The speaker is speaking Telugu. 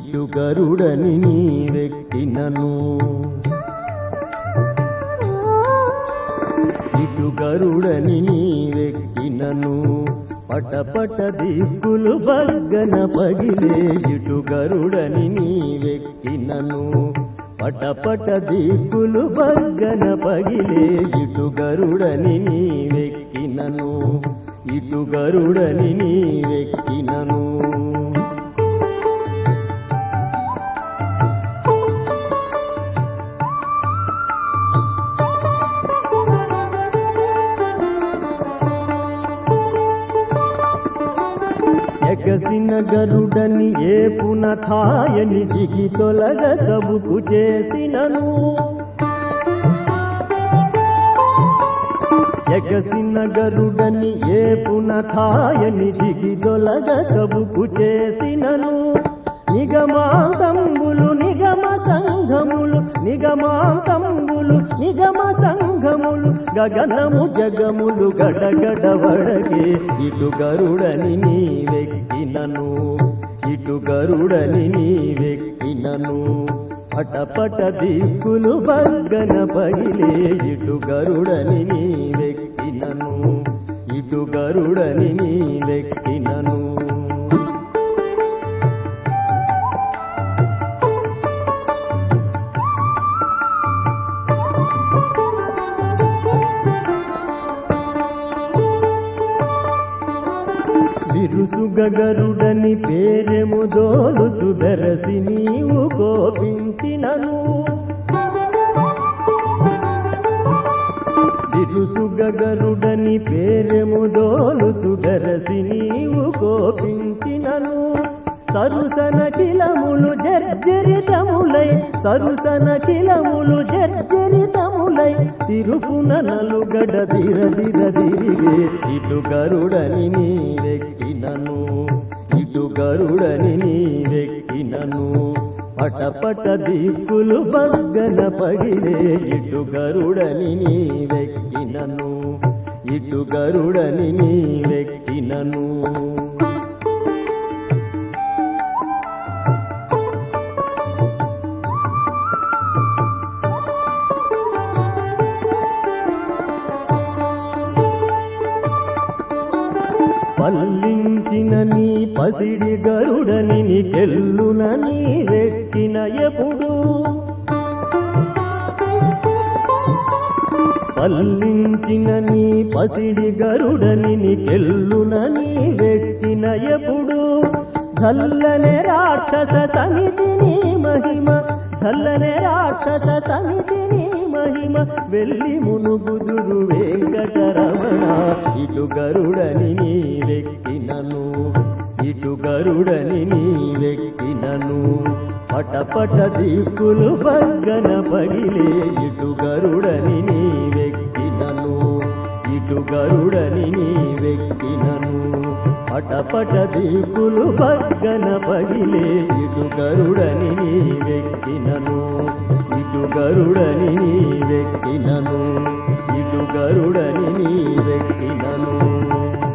ఇటు గరుడని నీవెక్కినను ఇటు గరుడని నీవెక్కినను పటపట దిక్కులు బగ్గన పగిలే ఇటు గరుడని నీవెక్కినను పటపట దిక్కులు బగ్గన పగిలే ఇటు గరుడని నీవెక్కినను ఇటు గరుడని నీవెక్కినను ఎగసిన గరుడని ఏపున థాయని దిగి తొలగ సబుకు చేసినను ఎగసిన గరుడని ఏపున థాయని దిగి తొలగ సబుకు చేసినను నిగమాంతంబులు నిగమ సంఘములు నిగమాంతంబులు నిగమ సంఘములు గగనము జగములు గడగడ వడగే ఇటు గరుడని నీ వెక్కినను ఇటు గరుడని నీ వెక్కినను పటపట దిక్కులు బగ్గన పగిలే ఇటు గరుడని నీ వెక్కినను ఇటు గరుడని నీ వెక్కినను బిరుసుగరుడని పేరెము దోలుచు బెరసి నీవు కోపించినను బిరుసుగరుడని పేరెము దోలుచు బెరసి నీవు కోపించినను సరుసన కిలములు జర్జరితములై సరుసన కిలములు జర్జరితములై తిరుపున నలుగడ దిర దిర దిరిగే ఇటు గరుడని నీ వెక్కినను ఇటు గరుడని నీ వెక్కినను పటపట దిక్కులు బగ్గన పగిలే ఇటు గరుడని నీ వెక్కినను ఇటు గరుడని నీ వెక్కినను పల్లించిన నీ పసిడి గరుడని నీకెల్లున నీ వెక్కిన ఎప్పుడు పల్లించిన నీ పసిడి గరుడని నీకెల్లున నీ వెక్కిన ఎప్పుడు చల్లనే రాక్షస సమితి నీ మహిమ చల్లనే రాక్షస సమితి నీ మహిమ వెళ్ళి మునుగుదురు వెంకటరమణ ఇటు గరుడని నీ వెక్కినను ఇటు గరుడని నీ వెక్కినను పటపట దిక్కులు బగ్గన పగిలే ఇటు గరుడని నీ వెక్కినను ఇటు గరుడని నీ వెక్కినను పటపట దిక్కులు బగ్గన పగిలే ఇటు గరుడని నీ వెక్కినను ఇటు గరుడని నీ వెక్కినను ఇటు గరుడని నీ వెక్కినను